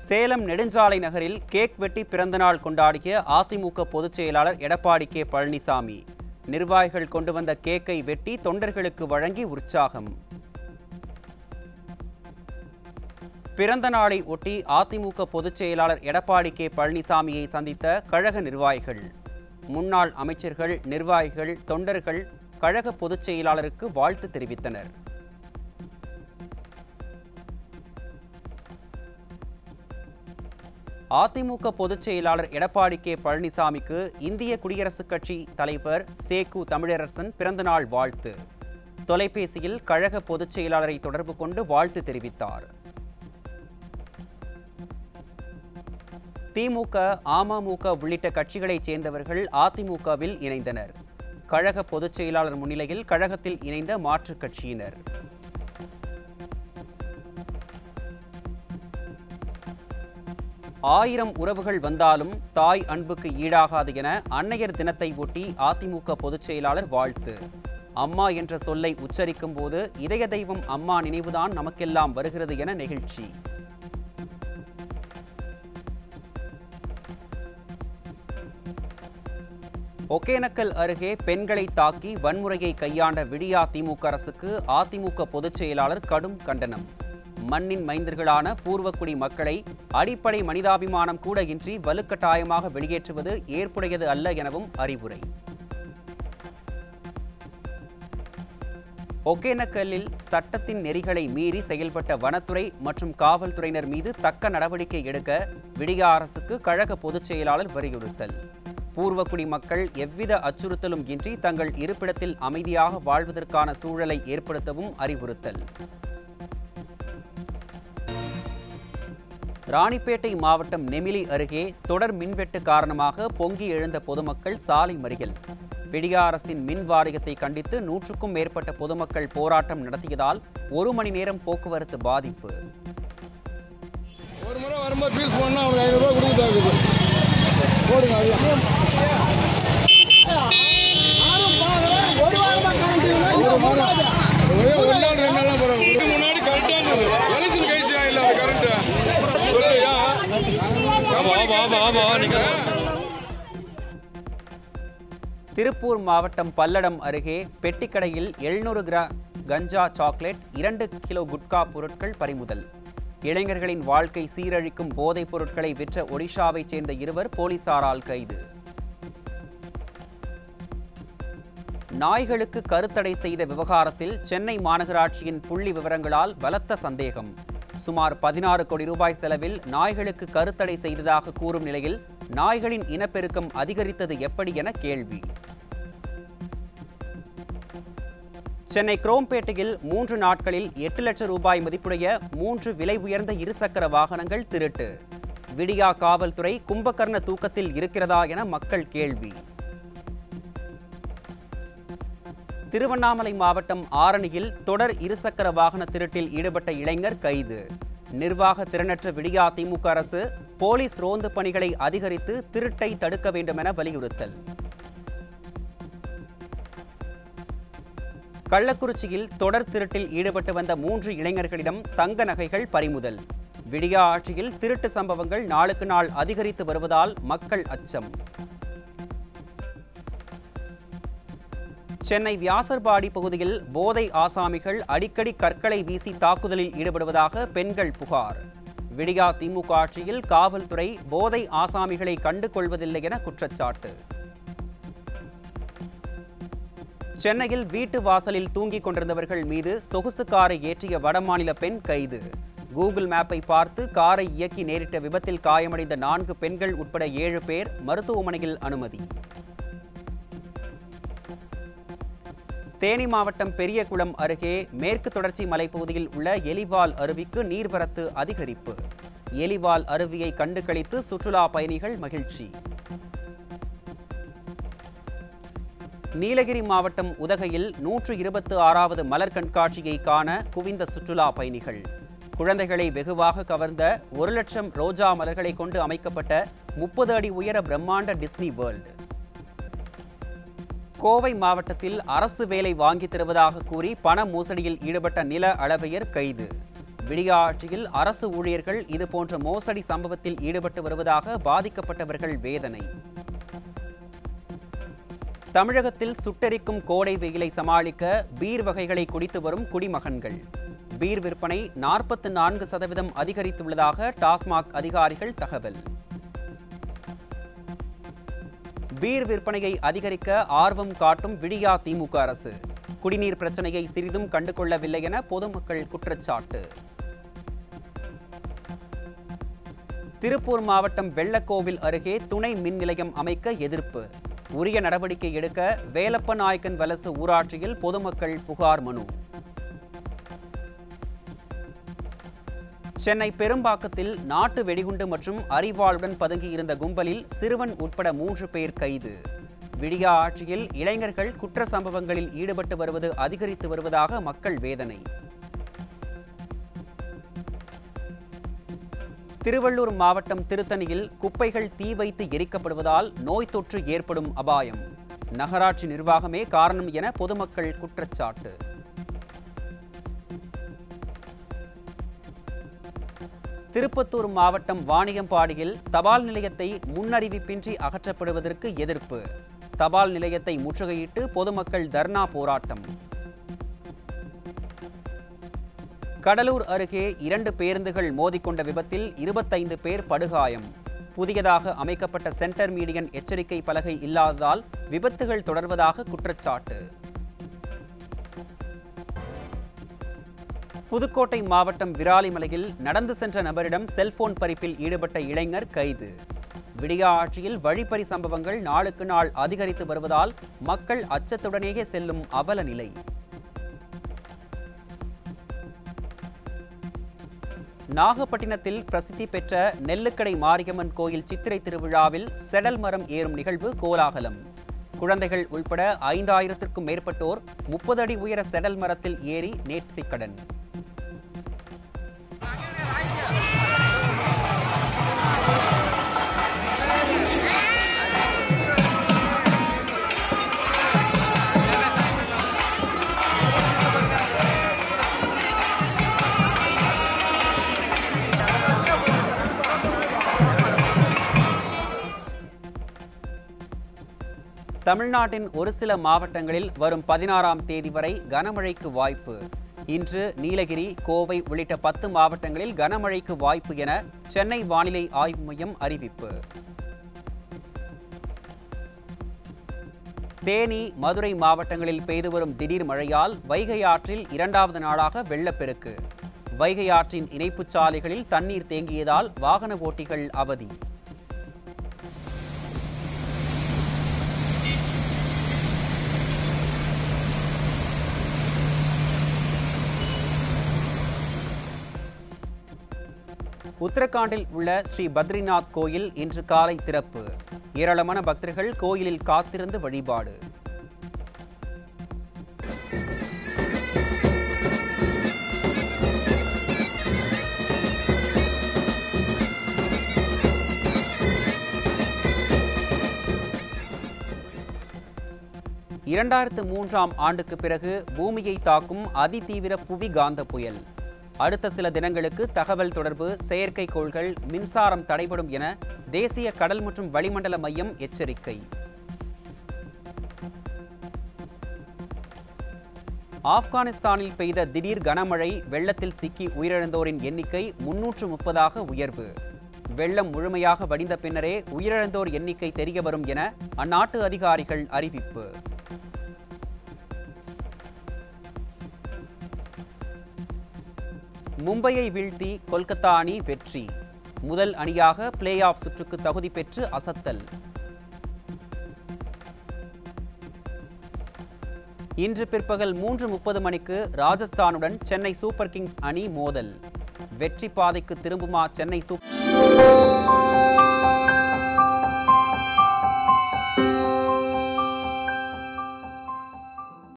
சேலம் நெடுஞ்சாலை நகரில் கேக் வெட்டி பிறந்தநாள் கொண்டாடிய அதிமுக பொதுச் செயலாளர் எடப்பாடி கே பழனிசாமி நிர்வாகிகள் கொண்டு வந்த கேக்கை வெட்டி தொண்டர்களுக்கு வழங்கி உற்சாகம் பிறந்த நாளை ஒட்டி அதிமுக பொதுச் செயலாளர் எடப்பாடி கே பழனிசாமியை சந்தித்த கழக நிர்வாகிகள் முன்னாள் அமைச்சர்கள் நிர்வாகிகள் தொண்டர்கள் கழக பொதுச் செயலாளருக்கு வாழ்த்து தெரிவித்தனர் அதிமுக பொதுச் செயலாளர் எடப்பாடி கே பழனிசாமிக்கு இந்திய குடியரசுக் கட்சி தலைவர் சேகு தமிழரசன் பிறந்தநாள் வாழ்த்து தொலைபேசியில் கழக பொதுச் செயலாளரை தொடர்பு கொண்டு வாழ்த்து தெரிவித்தார் திமுக அமமுக உள்ளிட்ட கட்சிகளைச் சேர்ந்தவர்கள் அதிமுகவில் இணைந்தனர் கழக பொதுச் செயலாளர் முன்னிலையில் கழகத்தில் இணைந்த மாற்றுக் கட்சியினர் ஆயிரம் உறவுகள் வந்தாலும் தாய் அன்புக்கு ஈடாகாது என அன்னையர் தினத்தை ஒட்டி அதிமுக பொதுச் செயலாளர் வாழ்த்து அம்மா என்ற சொல்லை உச்சரிக்கும் போது இதய தெய்வம் அம்மா நினைவுதான் நமக்கெல்லாம் வருகிறது என நெகிழ்ச்சி ஒகேனக்கல் அருகே பெண்களை தாக்கி வன்முறையை கையாண்ட விடியா திமுக அரசுக்கு அதிமுக பொதுச் செயலாளர் கடும் கண்டனம் மண்ணின் மைந்தர்களான பூர்வக்குடி மக்களை அடிப்படை மனிதாபிமானம் கூட இன்றி வலுக்கட்டாயமாக வெளியேற்றுவது ஏற்புடையது அல்ல எனவும் அறிவுரை ஒகேனக்கல்லில் சட்டத்தின் நெறிகளை மீறி செயல்பட்ட வனத்துறை மற்றும் காவல்துறையினர் மீது தக்க நடவடிக்கை எடுக்க விடியா அரசுக்கு கழக பொதுச் செயலாளர் வலியுறுத்தல் பூர்வக்குடி மக்கள் எவ்வித அச்சுறுத்தலும் இன்றி தங்கள் இருப்பிடத்தில் அமைதியாக வாழ்வதற்கான சூழலை ஏற்படுத்தவும் அறிவுறுத்தல் ராணிப்பேட்டை மாவட்டம் நெமிலி அருகே தொடர் மின்வெட்டு காரணமாக பொங்கி எழுந்த பொதுமக்கள் சாலை மறியல் விடியா அரசின் மின் வாரியத்தை கண்டித்து நூற்றுக்கும் மேற்பட்ட பொதுமக்கள் போராட்டம் நடத்தியதால் ஒரு மணி நேரம் போக்குவரத்து பாதிப்பு ஒரு முறை வரும்போது ஃபீஸ் போடணும் அவங்க ஐநூறுரூவா கொடுக்க தேவைக்குது போடுங்க அது ஒரே ஒரு நாள் ரெண்டு நாள் பரவாயில்ல முன்னாடி கரெக்டாக இருந்தது எலெக்ஷன் கைசி ஆகல அது கரண்ட்டு சொல்லுயா ஆமாம் ஆமாம் ஆமாம் ஆமாம் நீங்கள் திருப்பூர் மாவட்டம் பல்லடம் அருகே பெட்டிக்கடையில் எழுநூறு கிரா கஞ்சா சாக்லேட் இரண்டு கிலோ குட்கா பொருட்கள் பறிமுதல் இளைஞர்களின் வாழ்க்கை சீரழிக்கும் போதைப் பொருட்களை விற்ற ஒடிஷாவைச் சேர்ந்த இருவர் போலீசாரால் கைது நாய்களுக்கு கருத்தடை செய்த விவகாரத்தில் சென்னை மாநகராட்சியின் புள்ளி விவரங்களால் பலத்த சந்தேகம் சுமார் பதினாறு கோடி ரூபாய் செலவில் நாய்களுக்கு கருத்தடை செய்ததாக கூறும் நிலையில் நாய்களின் இனப்பெருக்கம் அதிகரித்தது எப்படி என கேள்வி சென்னை குரோம்பேட்டையில் மூன்று நாட்களில் எட்டு லட்சம் ரூபாய் மதிப்புடைய மூன்று விலை உயர்ந்த இருசக்கர வாகனங்கள் திருட்டு விடியா காவல்துறை கும்பகர்ண தூக்கத்தில் இருக்கிறதா என மக்கள் கேள்வி திருவண்ணாமலை மாவட்டம் ஆரணியில் தொடர் இருசக்கர வாகன திருட்டில் ஈடுபட்ட இளைஞர் கைது நிர்வாக திறனற்ற விடியா திமுக அரசு போலீஸ் ரோந்து பணிகளை அதிகரித்து திருட்டை தடுக்க வேண்டுமென வலியுறுத்தல் கள்ளக்குறிச்சியில் தொடர் திருட்டில் ஈடுபட்டு வந்த மூன்று இளைஞர்களிடம் தங்க நகைகள் பறிமுதல் விடியா ஆட்சியில் திருட்டு சம்பவங்கள் நாளுக்கு நாள் அதிகரித்து வருவதால் மக்கள் அச்சம் சென்னை வியாசர்பாடி பகுதியில் போதை ஆசாமிகள் அடிக்கடி கற்களை வீசி தாக்குதலில் ஈடுபடுவதாக பெண்கள் புகார் விடியா திமுக ஆட்சியில் காவல்துறை போதை ஆசாமிகளை கண்டு கொள்வதில்லை என குற்றச்சாட்டு சென்னையில் வீட்டு வாசலில் தூங்கிக் கொண்டிருந்தவர்கள் மீது சொகுசு காரை ஏற்றிய வடமாநில பெண் கைது கூகுள் மேப்பை பார்த்து காரை இயக்கி நேரிட்ட விபத்தில் காயமடைந்த நான்கு பெண்கள் உட்பட ஏழு பேர் மருத்துவமனையில் அனுமதி தேனி மாவட்டம் பெரியகுளம் அருகே மேற்கு தொடர்ச்சி மலைப்பகுதியில் உள்ள எலிவால் அருவிக்கு நீர்வரத்து அதிகரிப்பு எலிவால் அருவியை கண்டு களித்து சுற்றுலா பயணிகள் மகிழ்ச்சி நீலகிரி மாவட்டம் உதகையில் நூற்று இருபத்து ஆறாவது மலர் கண்காட்சியை காண குவிந்த சுற்றுலா பயணிகள் குழந்தைகளை வெகுவாக கவர்ந்த ஒரு லட்சம் ரோஜா மலர்களை கொண்டு அமைக்கப்பட்ட முப்பது அடி உயர பிரம்மாண்ட டிஸ்னி வேர்ல்டு கோவை மாவட்டத்தில் அரசு வேலை வாங்கித் தருவதாக கூறி பண மோசடியில் ஈடுபட்ட நில அளவையர் கைது விடிய ஆட்சியில் அரசு ஊழியர்கள் இதுபோன்ற மோசடி சம்பவத்தில் ஈடுபட்டு வருவதாக பாதிக்கப்பட்டவர்கள் வேதனை தமிழகத்தில் சுட்டெரிக்கும் கோடை வெயிலை சமாளிக்க பீர் வகைகளை குடித்து வரும் குடிமகன்கள் பீர் விற்பனை நாற்பத்து நான்கு சதவீதம் அதிகரித்துள்ளதாக டாஸ்மாக் அதிகாரிகள் தகவல் பீர் விற்பனையை அதிகரிக்க ஆர்வம் காட்டும் விடியா திமுக அரசு குடிநீர் பிரச்சனையை சிறிதும் கண்டுகொள்ளவில்லை என பொதுமக்கள் குற்றச்சாட்டு திருப்பூர் மாவட்டம் வெள்ளக்கோவில் அருகே துணை மின் நிலையம் அமைக்க எதிர்ப்பு உரிய நடவடிக்கை எடுக்க வேலப்ப நாயக்கன் வலசு ஊராட்சியில் பொதுமக்கள் புகார் மனு சென்னை பெரும்பாக்கத்தில் நாட்டு வெடிகுண்டு மற்றும் அரிவாளுடன் பதுங்கியிருந்த கும்பலில் சிறுவன் உட்பட மூன்று பேர் கைது விடியா ஆட்சியில் இளைஞர்கள் குற்ற சம்பவங்களில் ஈடுபட்டு வருவது அதிகரித்து வருவதாக மக்கள் வேதனை திருவள்ளூர் மாவட்டம் திருத்தணியில் குப்பைகள் தீ வைத்து எரிக்கப்படுவதால் நோய் தொற்று ஏற்படும் அபாயம் நகராட்சி நிர்வாகமே காரணம் என பொதுமக்கள் குற்றச்சாட்டு திருப்பத்தூர் மாவட்டம் வாணியம்பாடியில் தபால் நிலையத்தை முன்னறிவிப்பின்றி அகற்றப்படுவதற்கு எதிர்ப்பு தபால் நிலையத்தை முற்றுகையிட்டு பொதுமக்கள் தர்ணா போராட்டம் கடலூர் அருகே இரண்டு பேருந்துகள் மோதிக்கொண்ட விபத்தில் இருபத்தைந்து பேர் படுகாயம் புதியதாக அமைக்கப்பட்ட சென்டர் மீடியன் எச்சரிக்கை பலகை இல்லாததால் விபத்துகள் தொடர்வதாக குற்றச்சாட்டு புதுக்கோட்டை மாவட்டம் விராலிமலையில் நடந்து சென்ற நபரிடம் செல்போன் பறிப்பில் ஈடுபட்ட இளைஞர் கைது விடியா ஆட்சியில் வழிப்பறி சம்பவங்கள் நாளுக்கு நாள் அதிகரித்து வருவதால் மக்கள் அச்சத்துடனேயே செல்லும் அவல நிலை நாகப்பட்டினத்தில் பிரசித்தி பெற்ற நெல்லுக்கடை மாரியம்மன் கோயில் சித்திரை திருவிழாவில் செடல் மரம் ஏறும் நிகழ்வு கோலாகலம் குழந்தைகள் உள்பட ஐந்தாயிரத்திற்கும் மேற்பட்டோர் முப்பது அடி உயர செடல் மரத்தில் ஏறி நேர்த்திக்கடன் தமிழ்நாட்டின் ஒரு சில மாவட்டங்களில் வரும் பதினாறாம் தேதி வரை கனமழைக்கு வாய்ப்பு இன்று நீலகிரி கோவை உள்ளிட்ட பத்து மாவட்டங்களில் கனமழைக்கு வாய்ப்பு என சென்னை வானிலை ஆய்வு மையம் அறிவிப்பு தேனி மதுரை மாவட்டங்களில் பெய்து வரும் திடீர் மழையால் வைகை ஆற்றில் இரண்டாவது நாளாக வெள்ளப்பெருக்கு வைகை ஆற்றின் இணைப்புச் சாலைகளில் தண்ணீர் தேங்கியதால் வாகன ஓட்டிகள் அவதி உத்தரகாண்டில் உள்ள ஸ்ரீ பத்ரிநாத் கோயில் இன்று காலை திறப்பு ஏராளமான பக்தர்கள் கோயிலில் காத்திருந்து வழிபாடு இரண்டாயிரத்து மூன்றாம் ஆண்டுக்கு பிறகு பூமியை தாக்கும் அதிதீவிர புவி காந்த புயல் அடுத்த சில தினங்களுக்கு தகவல் தொடர்பு செயற்கைக்கோள்கள் மின்சாரம் தடைபடும் என தேசிய கடல் மற்றும் வளிமண்டல மையம் எச்சரிக்கை ஆப்கானிஸ்தானில் பெய்த திடீர் கனமழை வெள்ளத்தில் சிக்கி உயிரிழந்தோரின் எண்ணிக்கை முன்னூற்று முப்பதாக உயர்வு வெள்ளம் முழுமையாக வடிந்த பின்னரே உயிரிழந்தோர் எண்ணிக்கை தெரிய வரும் என அந்நாட்டு அதிகாரிகள் அறிவிப்பு மும்பையை வீழ்த்தி கொல்கத்தா அணி வெற்றி முதல் அணியாக பிளே ஆஃப் சுற்றுக்கு தகுதி பெற்று அசத்தல் இன்று பிற்பகல் மூன்று முப்பது மணிக்கு ராஜஸ்தானுடன் சென்னை சூப்பர் கிங்ஸ் அணி மோதல் வெற்றி பாதைக்கு திரும்புமா சென்னை சூப்பர்